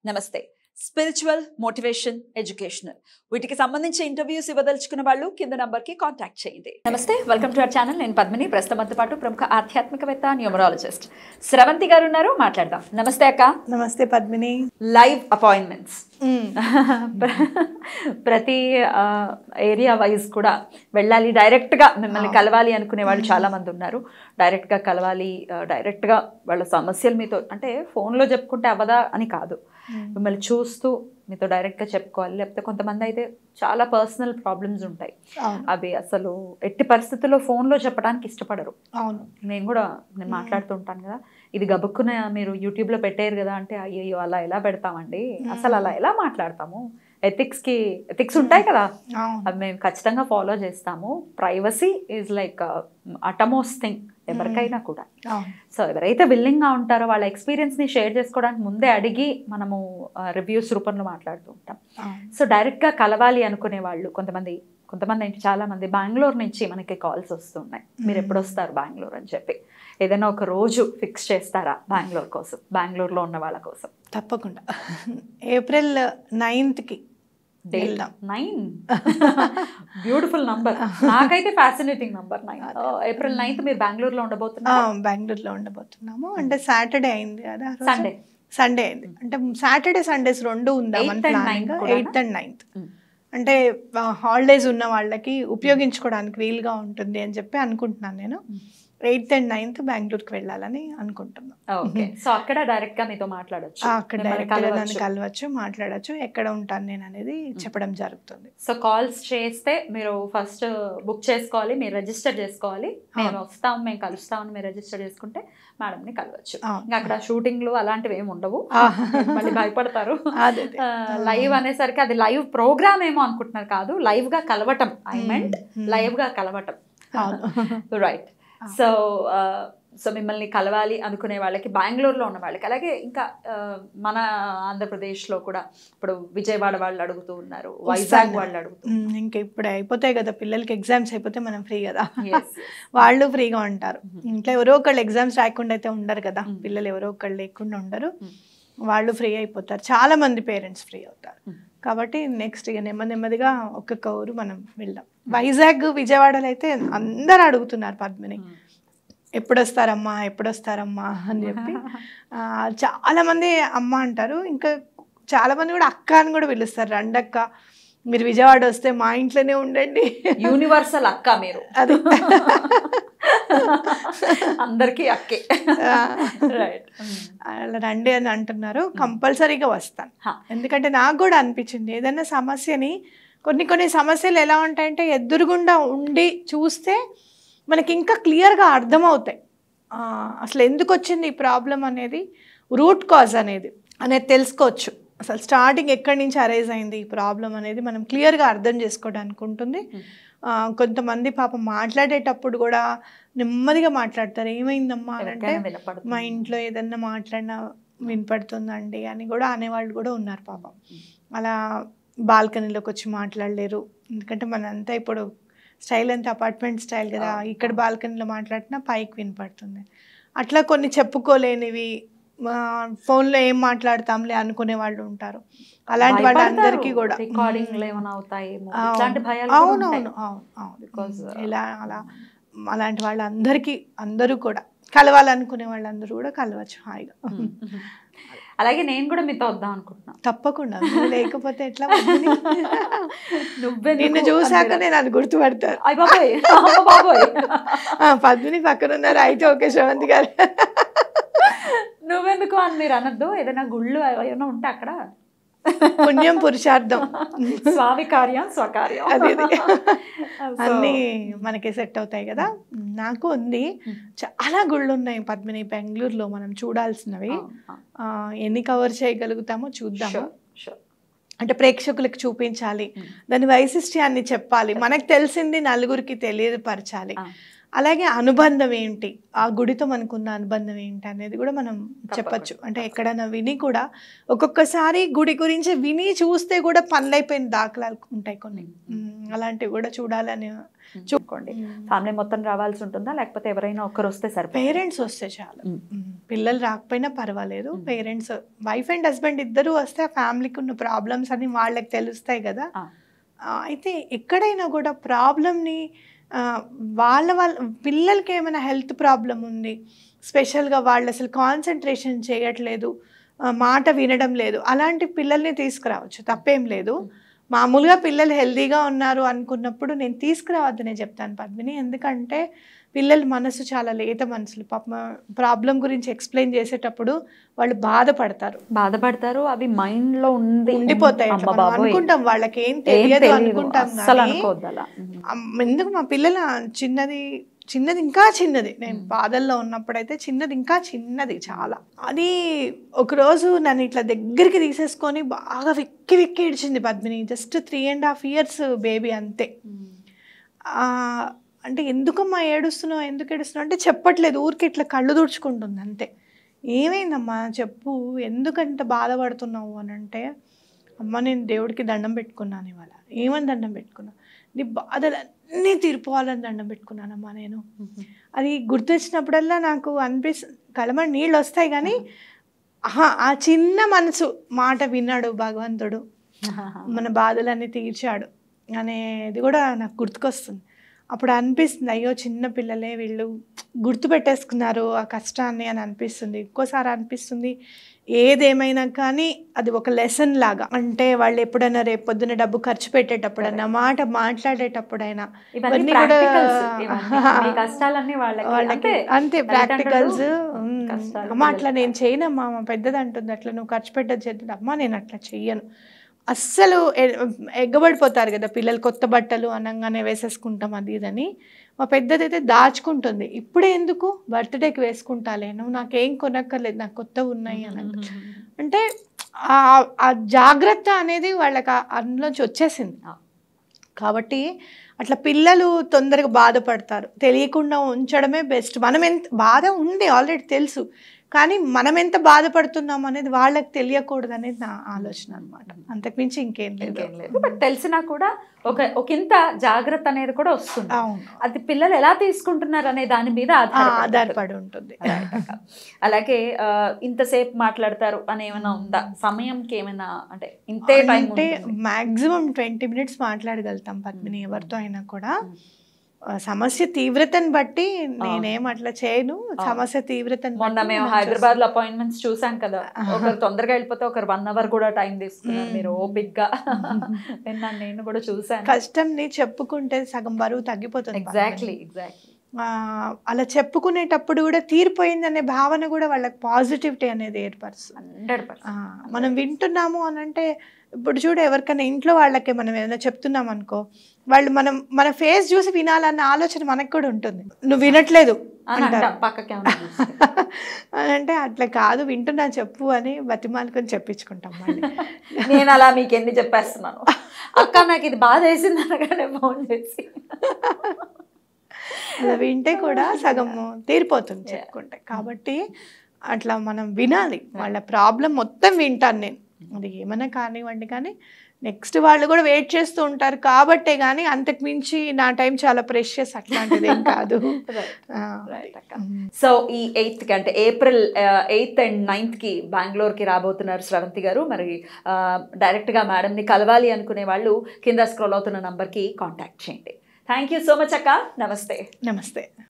నమస్తే spiritual motivation educational వీటికి సంబంధించి ఇంటర్వ్యూస్ ఇవ్వదలుచుకున్న వాళ్ళు కింద నంబర్ కి కాంటాక్ట్ చేయండి నమస్తే వెల్కమ్ టు అవర్ ఛానల్ నేను పద్మిని ప్రస్తుతంతో పాటు ప్రముఖ ఆధ్యాత్మికవేత్త న్యూమరాలజిస్ట్ స్రవంతి గారు ఉన్నారు మాట్లాడదాం నమస్తే అక్క నమస్తే పద్మిని లైవ్ అపాయింట్మెంట్స్ ప్రతి ఏరియా వైజ్ కూడా వెళ్ళాలి డైరెక్ట్గా మిమ్మల్ని కలవాలి అనుకునే వాళ్ళు చాలా మంది ఉన్నారు డైరెక్ట్గా కలవాలి ఆ, డైరెక్ట్గా వాళ్ళ సమస్యలు మీతో అంటే ఫోన్లో చెప్పుకుంటే అవ్వదా అని కాదు మిమ్మల్ని చూస్తూ మీతో డైరెక్ట్గా చెప్పుకోవాలి లేకపోతే కొంతమంది అయితే చాలా పర్సనల్ ప్రాబ్లమ్స్ ఉంటాయి అవును అవి అసలు ఎట్టి పరిస్థితుల్లో ఫోన్లో చెప్పడానికి ఇష్టపడరు అవును నేను కూడా నేను మాట్లాడుతూ ఉంటాను కదా ఇది గబుక్కున మీరు యూట్యూబ్లో పెట్టారు కదా అంటే అయ్యో అలా ఎలా పెడతామండి అసలు అలా ఎలా మాట్లాడతాము ఎథిక్స్కి ఎథిక్స్ ఉంటాయి కదా అవును అవి మేము ఖచ్చితంగా ఫాలో చేస్తాము privacy is like utmost thing ఎవరికైనా కూడా అవును సో ఎవరైతే విల్లింగ్గా ఉంటారో వాళ్ళ ఎక్స్పీరియన్స్ని షేర్ చేసుకోవడానికి ముందే అడిగి మనము రివ్యూస్ రూపంలో మాట్లాడుతూ ఉంటాం అవును సో డైరెక్ట్గా కలవాలి అనుకునే వాళ్ళు కొంతమంది కొంతమంది ఏంటి చాలా మంది బెంగళూరు నుంచి మనకి కాల్స్ వస్తున్నాయి మీరు ఎప్పుడు వస్తారు బెంగళూరు అని చెప్పి ఏదైనా ఒక రోజు ఫిక్స్ చేస్తారా బెంగళూరు కోసం బెంగళూరులో ఉన్న వాళ్ళ కోసం తప్పకుండా ఏప్రిల్ నైన్త్కి డేట్ వెళ్దాం. నైన్ బ్యూటిఫుల్ నంబర్ నాకైతే fascinating number nine April ninth మీరు బెంగళూరులో ఉండబోతున్నారు బెంగళూరులో ఉండబోతున్నాము అంటే సాటర్డే అయింది కదా సండే సండే అయింది అంటే సాటర్డే సండేస్ రెండు ఉందా మన Eighth and ప్లానింగ్ ninth కూడానా? ఎయిత్ అండ్ నైన్త్ అంటే హాలిడేస్ ఉన్న వాళ్ళకి ఉపయోగించుకోవడానికి వీలుగా ఉంటుంది అని చెప్పి అనుకుంటున్నాను నేను ఎయిత్ అండ్ నైన్త్ బెంగళూరుకి వెళ్ళాలని అనుకుంటున్నాను ఓకే సో అక్కడ డైరెక్ట్ గా మీతో మాట్లాడొచ్చు ఆ, అక్కడ మిమ్మల్ని డైరెక్ట్ నన్ను కలవచ్చు. కలవచ్చు మాట్లాడచ్చు ఎక్కడ ఉంటాను నేను అనేది చెప్పడం జరుగుతుంది సో కాల్స్ చేస్తే మీరు ఫస్ట్ బుక్ చేసుకోవాలి మీరు రిజిస్టర్ చేసుకోవాలి మేము వస్తాం మేము కలుస్తామని మీరు రిజిస్టర్ చేసుకుంటే మేడంని కలవచ్చు అవును. ఇంకా అక్కడ షూటింగ్లు అలాంటివి ఏమి ఉండవు ఆ. మళ్ళీ భయపడతారు అదే అదే. లైవ్ అనేసరికి అది లైవ్ ప్రోగ్రామ్ ఏమో అనుకుంటున్నారు కాదు లైవ్ గా కలవటం ఐ మెంట్ Hmm. లైవ్ గా కలవటం అవును రైట్ సో సో మిమ్మల్ని కలవాలి అనుకునే వాళ్ళకి బెంగళూరులో ఉన్న వాళ్ళకి అలాగే ఇంకా ఆ, మన ఆంధ్రప్రదేశ్లో కూడా ఇప్పుడు విజయవాడ వాళ్ళు అడుగుతూ ఉన్నారు వైజాగ్ వస్తాను. వాళ్ళు అడుగుతూ ఉమ్, ఇంకా ఇప్పుడు అయిపోతాయి కదా పిల్లలకి ఎగ్జామ్స్ అయిపోతే మనం ఫ్రీ కదా Yes, yes. వాళ్ళు ఫ్రీగా ఉంటారు Mhm. ఇంట్లో ఎవరో ఒకళ్ళు ఎగ్జామ్స్ రాయకుండా అయితే ఉండరు కదా Mhm. పిల్లలు ఎవరో ఒకళ్ళు లేకుండా ఉండరు Mhm. వాళ్ళు ఫ్రీ అయిపోతారు చాలా మంది పేరెంట్స్ ఫ్రీ అవుతారు Mhm. కాబట్టి నెక్స్ట్ ఇక నెమ్మది నెమ్మదిగా ఒక్కొక్క ఊరు మనం వెళ్దాం వైజాగ్ విజయవాడలో అయితే అందరు అడుగుతున్నారు పద్మిని Hmm. ఎప్పుడు వస్తారమ్మా ఎప్పుడు వస్తారమ్మా అని చెప్పి ఆ, చాలా మంది అమ్మ అంటారు ఇంకా చాలా మంది కూడా అక్క అని కూడా పిలుస్తారు రండక్క మీరు విజయవాడ వస్తే మా ఇంట్లోనే ఉండండి యూనివర్సల్ అక్క మీరు అది అందరికీ అక్కే ఆ, రైట్ అలా రండి అని అంటున్నారు కంపల్సరీగా వస్తాను హా. ఎందుకంటే నాకు కూడా అనిపించింది ఏదైనా సమస్యని కొన్ని కొన్ని సమస్యలు ఎలా ఉంటాయంటే ఎదురుగుండా ఉండి చూస్తే మనకి ఇంకా క్లియర్గా అర్థమవుతాయి ఆ, అసలు ఎందుకు వచ్చింది ఈ ప్రాబ్లం అనేది రూట్ కాజ్ అనేది అనేది తెలుసుకోవచ్చు అసలు స్టార్టింగ్ ఎక్కడి నుంచి అరైజ్ అయింది ఈ ప్రాబ్లం అనేది మనం క్లియర్గా అర్థం చేసుకోవడానికి ఉంటుంది ఆ, కొంతమంది పాపం మాట్లాడేటప్పుడు కూడా నెమ్మదిగా మాట్లాడతారు ఏమైందమ్మా అని అంటే ఎవరికైనా వినపడుతుంది. మా ఇంట్లో ఏదన్నా మాట్లాడినా వినపడుతుందండి అని కూడా అనేవాళ్ళు కూడా ఉన్నారు పాపం అలా బాల్కనీలోకి వచ్చి మాట్లాడలేరు ఎందుకంటే మనంతా ఇప్పుడు స్టైల్ అంతా అపార్ట్మెంట్ స్టైల్ కదా అవును. ఇక్కడ బాల్కనీలో మాట్లాడినా పైకి వినపడుతుంది అట్లా కొన్ని చెప్పుకోలేనివి ఆ, ఫోన్లో ఏం మాట్లాడతాంలే అనుకునే వాళ్ళు ఉంటారు అలాంటి వాళ్ళందరికీ కూడా రికార్డింగ్లు ఏమైనా అవుతాయేమో అవును. ఇట్లాంటి భయాలు కూడా అవును ఉంటాయి. అవును అవును అవును Because, ఉమ్, ఇలా అలా అలాంటి వాళ్ళందరికీ అందరూ కూడా కలవాలనుకునే వాళ్ళందరూ కూడా కలవచ్చు హాయిగా అలాగే నేను కూడా మీతో వద్దాం అనుకుంటున్నా తప్పకుండా నువ్వు లేకపోతే ఎట్లా పద్మిని? నువ్వెందుకు నిన్ను చూసాక అని నేను అది గుర్తుపడతాను అయ్య బాబోయ్ అమ్మ బాబోయ్ ఆ, పద్మిని పక్కన ఉన్నారు అయితే ఓకే శ్రవంతి గారు నువ్వెందుకు అని మీరు అనొద్దు ఏదైనా గుళ్ళు ఏమైనా ఉంటే అక్కడ పుణ్యం పురుషార్థం స్వామి కార్యం స్వకార్యం అది అది. So, అన్నీ మనకి సెట్ అవుతాయి కదా నాకు ఉంది Hmm. చాలా గుళ్ళు ఉన్నాయి పద్మిని బెంగళూరులో మనం చూడాల్సినవి అవును, అవును. ఆ, ఎన్ని కవర్ చేయగలుగుతామో చూద్దాము Sure, sure. అంటే ప్రేక్షకులకు చూపించాలి Hmm. దాని వైశిష్ట్యాన్ని చెప్పాలి మనకు తెలిసింది నలుగురికి తెలియపరచాలి ఆ. అలాగే అనుబంధం ఏంటి ఆ గుడితో మనకున్న అనుబంధం ఏంటి అనేది కూడా మనం చెప్పొచ్చు అంటే ఎక్కడైనా విని కూడా ఒక్కొక్కసారి గుడి గురించి విని చూస్తే కూడా పనులైపోయిన దాఖలాలు ఉంటాయి కొన్ని ఉమ్, అలాంటివి కూడా చూడాలని చూసుకోండి ఫ్యామిలీ మొత్తం రావాల్సి ఉంటుందా లేకపోతే ఎవరైనా ఒక్కరు వస్తే సరిపోతుంది పేరెంట్స్ వస్తే చాలు ఉమ్. ఉమ్. పిల్లలు రాకపోయినా పర్వాలేదు Hmm. Parents wife and husband ఇద్దరు వస్తే ఆ ఫ్యామిలీకి ఉన్న ప్రాబ్లమ్స్ అన్ని వాళ్ళకి తెలుస్తాయి కదా ఆ. ఆ, అయితే ఎక్కడైనా కూడా ప్రాబ్లమ్ని వాళ్ళ వాళ్ళ పిల్లలకి ఏమైనా హెల్త్ ప్రాబ్లం ఉంది స్పెషల్గా వాళ్ళు అసలు కాన్సన్ట్రేషన్ చేయట్లేదు ఆ, మాట వినడం లేదు అలాంటి పిల్లల్ని తీసుకురావచ్చు తప్పేం లేదు మామూలుగా పిల్లలు హెల్తీగా ఉన్నారు అనుకున్నప్పుడు నేను తీసుకురావద్దనే చెప్తాను పద్మిని ఎందుకంటే పిల్లల మనసు చాలా లేత మనసులు పాప ప్రాబ్లం గురించి ఎక్స్ప్లెయిన్ చేసేటప్పుడు వాళ్ళు బాధపడతారు బాధపడతారు అవి మైండ్ లో ఉంది ఉండిపోతాయి అమ్మ అట్లా మనం బాబోయ్. అనుకుంటాం వాళ్ళకి ఏం ఏం తెలియదు తెలీదు. అనుకుంటాం అస్సలు కానీ అనుకోవద్దు అలా ఉమ్. అమ్- ఎందుకు మా పిల్లల చిన్నది చిన్నది ఇంకా చిన్నది నేను మ్మ్. బాధల్లో ఉన్నప్పుడైతే చిన్నది ఇంకా చిన్నది చాలా అది ఒకరోజు నన్ను ఇట్లా దగ్గరికి తీసేసుకొని బాగా విక్కి విక్కి ఏడ్చింది Padmini just three and half years baby అంతే ఆ, అంటే ఎందుకమ్మా ఏడుస్తున్నావు ఎందుకు ఏడుస్తున్నావు అంటే చెప్పట్లేదు ఊరికి ఇట్లా కళ్ళు తుడుచుకుంటుంది అంతే ఏమైందమ్మా చెప్పు ఎందుకంత బాధపడుతున్నావు అని అంటే అమ్మ నేను దేవుడికి దండం పెట్టుకున్నాను ఇవాళ ఏమని దండం పెట్టుకున్నా నీ బాధలు అన్నీ తీరిపోవాలని దండం పెట్టుకున్నానమ్మా నేను అది గుర్తొచ్చినప్పుడల్లా నాకు అనిపిస్తు కలమని నీళ్ళు వస్తాయి కానీ ఆహా, ఆ చిన్న మనసు మాట విన్నాడు భగవంతుడు మన బాధలన్నీ తీర్చాడు అనేది కూడా నాకు గుర్తుకొస్తుంది అప్పుడు అనిపిస్తుంది అయ్యో చిన్న పిల్లలే వీళ్ళు గుర్తు పెట్టేసుకున్నారు ఆ కష్టాన్ని అని అనిపిస్తుంది ఇంకోసారి అనిపిస్తుంది ఏదేమైనా కానీ అది ఒక లెసన్ లాగా అంటే వాళ్ళు ఎప్పుడైనా రేపు పొద్దున డబ్బు ఖర్చు పెట్టేటప్పుడైనా మాట మాట్లాడేటప్పుడైనా ఇవన్నీ ఇవన్నీ కూడా- practicals. ఇవన్నీ మీ కష్టాలన్నీ వాళ్ళకి వాళ్ళకి అంతే అంతే తల్లిదండ్రులు ప్రాక్టికల్స్ కష్టాలు అమ్మ అట్లా పిల్లలకి. నేను చేయనమ్మా మా పెద్దది అంటుంది అట్లా నువ్వు ఖర్చు పెట్టదు చేద్దు అమ్మ నేను అట్లా చెయ్యను అస్సలు ఎ- ఎగ్గబడిపోతారు కదా పిల్లలు కొత్త బట్టలు అనగానే వేసేసుకుంటాం అది ఇదని మా పెద్దది అయితే దాచుకుంటుంది ఇప్పుడే ఎందుకు బర్త్డేకి వేసుకుంటాలే నువ్వు నాకేం కొనక్కర్లేదు నాకు కొత్తవి ఉన్నాయి అని అంటుంది. అంటే ఆ- ఆ జాగ్రత్త అనేది వాళ్ళకి ఆ- అందులోంచి వచ్చేసింది ఆ. కాబట్టి అట్లా పిల్లలు తొందరగా బాధపడతారు తెలియకుండా ఉంచడమే బెస్ట్ మనం ఎంత బాధ ఉంది ఆల్రెడీ తెలుసు కానీ మనం ఎంత బాధపడుతున్నాం అనేది వాళ్ళకి తెలియకూడదు అనేది నా ఆలోచన అనమాట అంతకుమించి ఇంకేం లేదు ఇంకేం లేదు బట్ తెలిసినా కూడా ఒక ఒకంత జాగ్రత్త అనేది కూడా వస్తుంది అవును అది పిల్లలు ఎలా తీసుకుంటున్నారు అనే దాని మీద ఆ, ఆధారపడి ఉంటుంది. ఆధారపడి ఉంటుంది Right అక్క. అలాగే ఆ, ఇంతసేపు మాట్లాడతారు అని ఏమైనా ఉందా సమయంకి ఏమైనా అంటే ఇంతే టైం అంటే మాక్సిమం ట్వంటీ మినిట్స్ మాట్లాడగలుగుతాం పద్మిని ఎవరితో అయినా కూడా Mm. ఆ, సమస్య తీవ్రతను బట్టి నేనేం అట్లా చేయను సమస్య తీవ్రతను మొన్న బట్టి మేము మనం హైదరాబాద్ లో అపాయింట్మెంట్స్ చూసాం కదా ఆహా. ఒకరు తొందరగా వెళ్ళిపోతే ఒకరు వన్ అవర్ కూడా టైం తీసుకున్నారు మ్మ్. మీరు ఓపిక్ గా విన్నాను నేను కూడా చూసాను కష్టంని చెప్పుకుంటే సగం బరువు తగ్గిపోతుంది ఎగ్జాక్ట్లీ ఎగ్జాక్ట్లీ ఆ, అలా చెప్పుకునేటప్పుడు కూడా తీరిపోయిందనే భావన కూడా వాళ్ళకి పాజిటివిటీ అనేది ఏర్పరుస్తుంది హండ్రెడ్ ఆ, మనం వింటున్నాము అని అంటే ఇప్పుడు చూడు ఎవరికైనా ఇంట్లో వాళ్ళకి మనం ఏదైనా చెప్తున్నాం అనుకో వాళ్ళు మనం మన ఫేస్ చూసి వినాలన్న ఆలోచన మనకు కూడా ఉంటుంది నువ్వు వినట్లేదు అని అంటారు. అంటాం పక్కకే ఉన్న చూస్తే. అని అంటే అట్లా కాదు వింటున్నా చెప్పు అని బతిమాలుకొని చెప్పించుకుంటాం మళ్ళీ నేను అలా మీకు ఎన్ని చెప్పేస్తున్నాను అక్క నాకు ఇది బాధ వేసింది అనగానే ఫోన్ చేసి అలా వింటే కూడా సగం తీరిపోతుంది చెప్పుకుంటే కాబట్టి అట్లా మనం వినాలి వాళ్ళ ప్రాబ్లం మొత్తం వింటాను నేను అది ఏమైనా కానివ్వండి కానీ నెక్స్ట్ వాళ్ళు కూడా వెయిట్ చేస్తూ ఉంటారు కాబట్టే కానీ అంతకు మించి నా టైం చాలా ప్రెషియస్ అట్లాంటిది ఏం కాదు ఆ, Right అక్క. ఉమ్. సో ఈ ఎయిత్ కి అంటే ఏప్రిల్ ఎయిత్ అండ్ నైన్త్ కి బెంగళూరు కి రాబోతున్నారు శ్రవంతి గారు మరి ఆ, డైరెక్ట్ గా మేడం ని కలవాలి అనుకునే వాళ్ళు కింద స్క్రోల్ అవుతున్న నంబర్ కి కాంటాక్ట్ చేయండి థ్యాంక్ యూ సో మచ్ అక్క నమస్తే నమస్తే